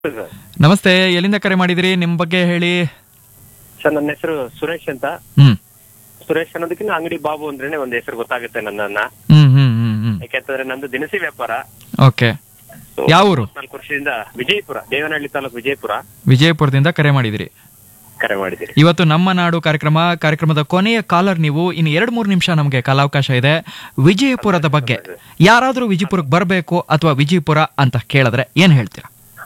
Sir ನಮಸ್ತೆ ಎಲ್ಲಿಂದ ಕರೆ ಮಾಡಿದಿರಿ ನಿಮ್ ಬಗ್ಗೆ ಹೇಳಿ ಸರ್ ನನ್ನ ಹೆಸರು ಸುರೇಶ್ ಅಂತ ಹ್ಮ್ ಸುರೇಶ್ ಅನ್ನೋದಕ್ಕಿಂತ ಅಂಗಡಿ ಬಾಬು ಅಂದ್ರೇನೆ ಒಂದು ಹೆಸರು ಗೊತ್ತಾಗುತ್ತೆ ನನ್ನನ್ನ ಹ್ಮ್ ಹ್ಮ್ ಹ್ಮ್ ಹ್ಮ್ ಯಾಕೆಂತಂದ್ರೆ ನಂದು ದಿನಸಿ ವ್ಯಾಪಾರ ಓಕೆ ಯಾವ ಊರು ನಾಲ್ಕು ವರ್ಷದಿಂದ ವಿಜಯಪುರ ದೇವನಹಳ್ಳಿ ತಾಲೂಕು ವಿಜಯಪುರ ವಿಜಯಪುರದಿಂದ ಕರೆ ಮಾಡಿದಿರಿ ಕರೆ ಮಾಡಿದಿರಿ ಇವತ್ತು ನಮ್ಮ ನಾಡು ಕಾರ್ಯಕ್ರಮ ಕಾರ್ಯಕ್ರಮದ ಕೊನೆಯ ಕಾಲರ್ ನೀವು ಇನ್ನು ಎರಡ್ ಮೂರು ನಿಮಿಷ ನಮಗೆ ಕಾಲಾವಕಾಶ ಇದೆ ವಿಜಯಪುರದ ಬಗ್ಗೆ ಯಾರಾದ್ರೂ ವಿಜಯಪುರಕ್ಕೆ ಬರಬೇಕು ಅಥವಾ ವಿಜಯಪುರ ಅಂತ ಕೇಳಿದ್ರೆ ಏನ್ ಹೇಳ್ತೀರಾ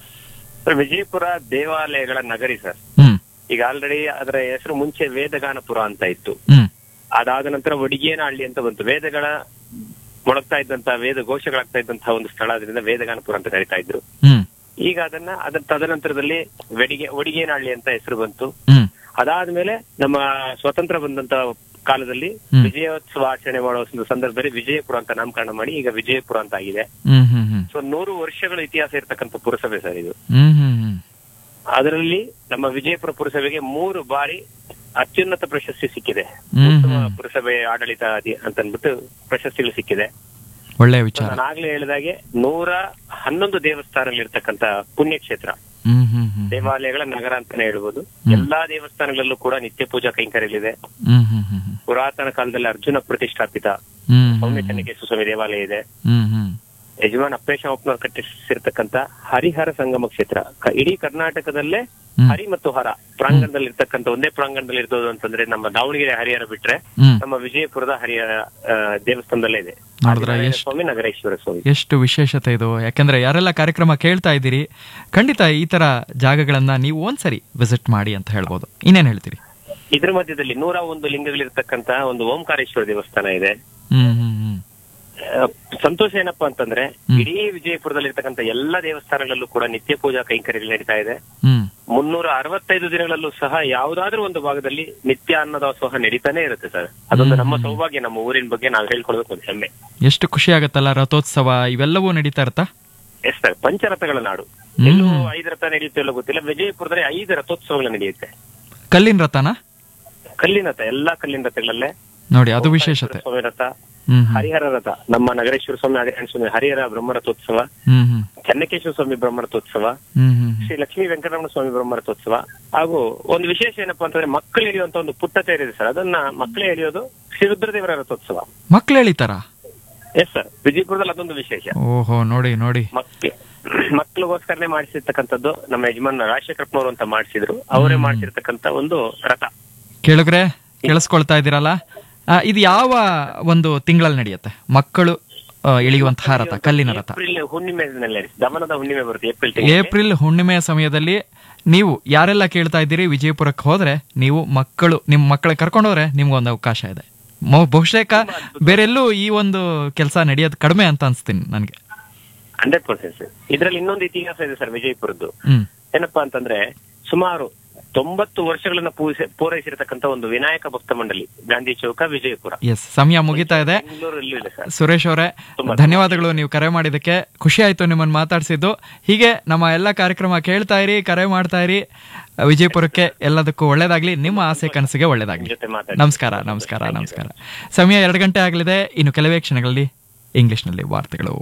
ಸರ್ ವಿಜಯಪುರ ದೇವಾಲಯಗಳ ನಗರಿ ಸರ್ ಹ್ಮ್ ಈಗ ಆಲ್ರೆಡಿ ಅದರ ಹೆಸರು ಮುಂಚೆ ವೇದಗಾನಪುರ ಅಂತ ಇತ್ತು ಹ್ಮ್ ಅದಾದ ನಂತರ ಒಡಿಗೇನಹಳ್ಳಿ ಅಂತ ಬಂತು ವೇದಗಳ ಮೊಳಗ್ತಾ ಇದ್ದಂತ ವೇದ ಘೋಷಗಳಾಗ್ತಾ ಇದ್ದಂತಹ ಒಂದು ಸ್ಥಳ ಅದರಿಂದ ವೇದಗಾನಪುರ ಅಂತ ಕರಿತಾ ಇದ್ರು ಹ್ಮ್ ಈಗ ಅದನ್ನ ಅದರ ತದನಂತರದಲ್ಲಿ ವೆಡಿಗೆ ಒಡಿಗೇನಹಳ್ಳಿ ಅಂತ ಹೆಸರು ಬಂತು ಹ್ಮ್ ಅದಾದ್ಮೇಲೆ ನಮ್ಮ ಸ್ವತಂತ್ರ ಬಂದಂತ ಕಾಲದಲ್ಲಿ ಹ್ಮ್. ವಿಜಯೋತ್ಸವ ಆಚರಣೆ ಮಾಡುವ ಒಂದು ಸಂದರ್ಭದಲ್ಲಿ ವಿಜಯಪುರ ಅಂತ ನಾಮಕರಣ ಮಾಡಿ ಈಗ ವಿಜಯಪುರ ಅಂತ ಆಗಿದೆ ಹ್ಮ್ ಹ್ಮ್ ಹ್ಮ್ ಸೊ ನೂರು ವರ್ಷಗಳ ಇತಿಹಾಸ ಇರತಕ್ಕಂತ ಪುರಸಭೆ ಸರ್ ಇದು ಹ್ಮ್ ಹ್ಮ್ ಹ್ಮ್ ಅದರಲ್ಲಿ ನಮ್ಮ ವಿಜಯಪುರ ಪುರಸಭೆಗೆ ಮೂರು ಬಾರಿ ಅತ್ಯುನ್ನತ ಪ್ರಶಸ್ತಿ ಸಿಕ್ಕಿದೆ ಹ್ಮ್ ಉತ್ತಮ ಹ್ಮ್. ಪುರಸಭೆ ಆಡಳಿತ ಅಧಿ- ಅಂತ ಅಂದ್ಬಿಟ್ಟು ಪ್ರಶಸ್ತಿಗಳು ಸಿಕ್ಕಿದೆ ಒಳ್ಳೆಯ ವಿಚಾರ ನಾನು ಆಗ್ಲೇ ಹೇಳಿದಾಗೆ ನೂರ ಹನ್ನೊಂದು ದೇವಸ್ಥಾನಗಳಿರ್ತಕ್ಕಂತ ಪುಣ್ಯಕ್ಷೇತ್ರ ಹ್ಮ್ ಹ್ಮ್ ಹ್ಮ್ ದೇವಾಲಯಗಳ ನಗರ ಅಂತಾನೆ ಹೇಳ್ಬೋದು ಎಲ್ಲಾ ದೇವಸ್ಥಾನಗಳಲ್ಲೂ ಕೂಡ ನಿತ್ಯ ಪೂಜಾ ಕೈಂಕರ್ಯಗಳಿದೆ ಹ್ಮ್ ಹ್ಮ್ ಹ್ಮ್ ಹ್ಮ್ ಪುರಾತನ ಕಾಲದಲ್ಲಿ ಅರ್ಜುನ ಪ್ರತಿಷ್ಠಾಪಿತ ಹ್ಮ್ ಸೌಮ್ಯ ಚೆನ್ನಕೇಶ್ವರ ಸ್ವಾಮಿ ದೇವಾಲಯ ಇದೆ ಹ್ಮ್ ಹ್ಮ್ ಯಜಮಾನ್ ಅಪ್ಪೇಶಪ್ಪನವ್ರು ಕಟ್ಟಿಸಿರ್ತಕ್ಕಂತ ಹರಿಹರ ಸಂಗಮ ಕ್ಷೇತ್ರ ಕ- ಇಡೀ ಕರ್ನಾಟಕದಲ್ಲೇ ಹ್ಮ್. ಹರಿ ಮತ್ತು ಹರ ಪ್ರಾಂಗಣದಲ್ಲಿ ಇರ್ತಕ್ಕಂತ ಒಂದೇ ಪ್ರಾಂಗಣದಲ್ಲಿ ಇರ್ತದೆ ಅಂತಂದ್ರೆ ನಮ್ಮ ದಾವಣಗೆರೆ ಹರಿಹರ ಬಿಟ್ರೆ ಹ್ಮ್ ನಮ್ಮ ವಿಜಯಪುರದ ಹರಿಹರ ಆ, ದೇವಸ್ಥಾನದಲ್ಲೇ ಇದೆ ನೋಡಿದ್ರ ಆದಿನಾರಾಯಣ ಎಷ್ಟು ಸ್ವಾಮಿ ನಗರೇಶ್ವರ ಸ್ವಾಮಿ ಎಷ್ಟು ವಿಶೇಷತೆ ಇದು ಯಾಕಂದ್ರೆ ಯಾರೆಲ್ಲ ಕಾರ್ಯಕ್ರಮ ಕೇಳ್ತಾ ಇದ್ದೀರಿ ಖಂಡಿತ ಈ ತರ ಜಾಗಗಳನ್ನ ನೀವು ಒಂದ್ಸರಿ ವಿಸಿಟ್ ಮಾಡಿ ಅಂತ ಹೇಳ್ಬೋದು ಇನ್ನೇನ್ ಹೇಳ್ತೀರಿ ಇದ್ರ ಮಧ್ಯದಲ್ಲಿ ನೂರ ಒಂದು ಲಿಂಗಗಳಿರ್ತಕ್ಕಂತ ಒಂದು ಓಂಕಾರೇಶ್ವರ ದೇವಸ್ಥಾನ ಇದೆ ಹ್ಮ್ ಹ್ಮ್ ಹ್ಮ್ ಆ, ಸಂತೋಷ ಏನಪ್ಪಾ ಅಂತಂದ್ರೆ ಹ್ಮ್. ಇಡೀ ವಿಜಯಪುರದಲ್ಲಿ ಇರ್ತಕ್ಕಂತ ಎಲ್ಲಾ ದೇವಸ್ಥಾನಗಳಲ್ಲೂ ಕೂಡ ನಿತ್ಯ ಪೂಜಾ ಕೈಂಕರ್ಯಗಳು ನಡೀತಾ ಇದೆ ಹ್ಮ್ ಮುನ್ನೂರ ಅರವತ್ತೈದು ದಿನಗಳಲ್ಲೂ ಸಹ ಯಾವುದಾದ್ರೂ ಒಂದು ಭಾಗದಲ್ಲಿ ನಿತ್ಯ ಅನ್ನದಾಸೋಹ ನಡೀತಾನೆ ಇರುತ್ತೆ ಸರ್ ಅದೊಂದು ನಮ್ಮ ಸೌಭಾಗ್ಯ ನಮ್ಮ ಊರಿನ ಬಗ್ಗೆ ನಾವು ಹೇಳ್ಕೊಳ್ಬೇಕು ಒಂದು ಹೆಮ್ಮೆ ಎಷ್ಟು ಖುಷಿ ಆಗತ್ತಲ್ಲ ರಥೋತ್ಸವ ಇವೆಲ್ಲವೂ ನಡೀತಾ ಇರುತ್ತಾ ಎಸ್ ಸರ್ ಪಂಚರಥಗಳ ನಾಡು ಹ್ಮ್. ಎಲ್ಲೂ ಐದು ರಥ ನಡೆಯುತ್ತೆ ಎಲ್ಲೋ ಗೊತ್ತಿಲ್ಲ ವಿಜಯಪುರದಲ್ಲಿ ಐದು ರಥೋತ್ಸವಗಳು ನಡೆಯುತ್ತೆ ಕಲ್ಲಿನ ರಥನ ಕಲ್ಲಿನ ರಥ ಎಲ್ಲಾ ಕಲ್ಲಿನ ರಥಗಳಲ್ಲೇ ನೋಡಿ ಅದು ವಿಶೇಷತೆ ಸ್ವಾಮಿ ರಥ ಹ್ಮ್ ಹ್ಮ್ ಹರಿಹರ ರಥ ನಮ್ಮ ನಗರೇಶ್ವರ ಸ್ವಾಮಿ ಆದಿನಾರಾಯಣ ಸ್ವಾಮಿ ಹರಿಹರ ಬ್ರಹ್ಮರಥೋತ್ಸವ ಹ್ಮ್ ಹ್ಮ್ ಚನ್ನಕೇಶ್ವರ ಸ್ವಾಮಿ ಬ್ರಹ್ಮರಥೋತ್ಸವ ಹ್ಮ್ ಹ್ಮ್ ಶ್ರೀ ಲಕ್ಷ್ಮೀ ವೆಂಕಟರಮಣ ಸ್ವಾಮಿ ಬ್ರಹ್ಮರಥೋತ್ಸವ ಹಾಗೂ ಒಂದು ವಿಶೇಷ ಏನಪ್ಪಾ ಅಂತಂದ್ರೆ ಮಕ್ಕಳು ಎಳೆಯುವಂತ ಒಂದು ಪುಟ್ಟ ತೇರಿದೆ ಸರ್ ಅದನ್ನ ಮಕ್ಕಳೇ ಎಳೆಯೋದು ಶ್ರೀ ರುದ್ರದೇವರ ರಥೋತ್ಸವ ಮಕ್ಳು ಎಳಿತಾರ ಎಸ್ ಸರ್ ವಿಜಯಪುರದಲ್ಲಿ ಅದೊಂದು ವಿಶೇಷ ಓಹೋ ನೋಡಿ ನೋಡಿ ಮಕ್ಳು ಮಕ್ಕಳಿಗೋಸ್ಕರನೇ ಮಾಡಿಸಿರ್ತಕ್ಕಂಥದ್ದು ನಮ್ಮ ಯಜಮಾನ್ ರಾಜಶೇಖರಪ್ಪನವರು ಅಂತ ಮಾಡಿಸಿದ್ರು ಅವರೇ ಮಾಡಿಸಿರ್ತಕ್ಕಂಥ ಒಂದು ರಥ ಕೇಳಿದ್ರೆ ಕೇಳಿಸ್ಕೊಳ್ತಾ ಇದ್ದೀರಲ್ಲ ಆ, ಇದು ಯಾವ ಒಂದು ತಿಂಗಳಲ್ಲಿ ನಡೆಯುತ್ತೆ ಮಕ್ಕಳು ಆ, ಎಳೆಯುವಂತಹ ರಥ ಕಲ್ಲಿನ ರಥ ಏಪ್ರಿಲ್ ಹುಣ್ಣಿಮೆನಲ್ಲಿ ದಮನದ ಹುಣ್ಣಿಮೆ ಬರುತ್ತೆ ಏಪ್ರಿಲ್ ತಿಂಗಳಲ್ಲಿ. ಏಪ್ರಿಲ್ ಹುಣ್ಣಿಮೆಯ ಸಮಯದಲ್ಲಿ ನೀವು ಯಾರೆಲ್ಲ ಕೇಳ್ತಾ ಇದ್ದೀರಿ ವಿಜಯಪುರಕ್ಕೆ ಹೋದ್ರೆ ನೀವು ಮಕ್ಕಳು ನಿಮ್ಮ ಮಕ್ಕಳ ಕರ್ಕೊಂಡೋದ್ರೆ ನಿಮ್ಗೊಂದು ಅವಕಾಶ ಇದೆ ಮೊ- ಬಹುಶೇಕ ಬೇರೆಲ್ಲೂ ಈ ಒಂದು ಕೆಲಸ ನಡೆಯೋದು ಕಡಿಮೆ ಅಂತ ಅನ್ಸ್ತೀನಿ ನನಗೆ ಹಂಡ್ರೆಡ್ ಪರ್ಸೆಂಟ್ ಇದ್ರಲ್ಲಿ ಇನ್ನೊಂದು ಇತಿಹಾಸ ಇದೆ ಸರ್ ವಿಜಯಪುರದ್ದು ಹ್ಮ್ ಏನಪ್ಪಾ ಅಂತಂದ್ರೆ ಸುಮಾರು ತೊಂಬತ್ತು ವರ್ಷಗಳನ್ನ ಪೂರೈಸಿ ಪೂರೈಸಿರ್ತಕ್ಕಂಥ ಒಂದು ವಿನಾಯಕ ಭಕ್ತ ಮಂಡಳಿ ಗಾಂಧಿ ಚೌಕ ವಿಜಯಪುರ ಎಸ್ ಸಮಯ ಮುಗಿತಾ ಇದೆ ಬೆಂಗಳೂರಲ್ಲೂ ಇದೆ ಸರ್ ಸುರೇಶ್ ಅವರೇ ತುಂಬಾ ಧನ್ಯವಾದಗಳು ನೀವು ಕರೆ ಮಾಡಿದ್ದಕ್ಕೆ ಖುಷಿ ಆಯ್ತು ನಿಮ್ಮನ್ನು ಮಾತಾಡಿಸಿದ್ದು ಹೀಗೆ ನಮ್ಮ ಎಲ್ಲ ಕಾರ್ಯಕ್ರಮ ಕೇಳ್ತಾ ಇರಿ ಕರೆ ಮಾಡ್ತಾ ಇರಿ ವಿಜಯಪುರಕ್ಕೆ ಎಲ್ಲದಕ್ಕೂ ಒಳ್ಳೇದಾಗ್ಲಿ ನಿಮ್ಮ ಆಸೆ ಕನಸಿಗೆ ಒಳ್ಳೇದಾಗ್ಲಿ ಜೊತೆ ಮಾತಾಡಿ ನಮಸ್ಕಾರ ನಮಸ್ಕಾರ ನಮಸ್ಕಾರ ಸಮಯ ಎರಡು ಗಂಟೆ ಆಗಲಿದೆ ಇನ್ನು ಕೆಲವೇ ಕ್ಷಣಗಳಲ್ಲಿ ಇಂಗ್ಲಿಷ್ನಲ್ಲಿ ವಾರ್ತೆಗಳು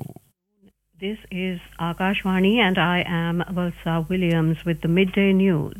This is Akashvani, and I am Valsa Williams with the midday news.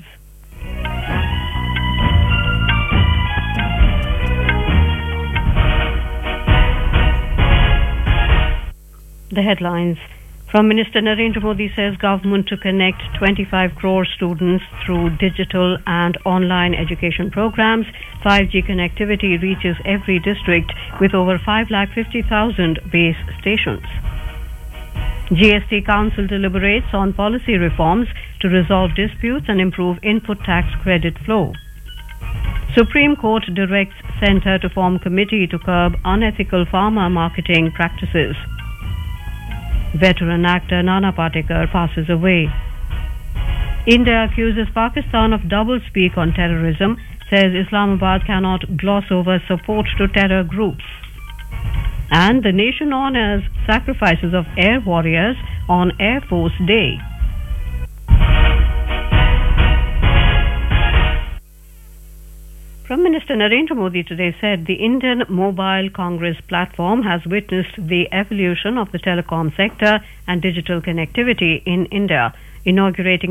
The headlines. From Minister Narendra Modi says government to connect 25 crore students through digital and online education programs. 5G connectivity reaches every district with over 5,50,000 base stations. GST Council deliberates on policy reforms to resolve disputes and improve input tax credit flow. Supreme Court directs Centre to form committee to curb unethical pharma marketing practices. Veteran actor Nana Patekar passes away. India accuses Pakistan of doublespeak on terrorism, says Islamabad cannot gloss over support to terror groups. And the nation honors sacrifices of air warriors on Air Force Day. Prime Minister Narendra Modi today said the Indian Mobile Congress platform has witnessed the evolution of the telecom sector and digital connectivity in India. inaugurating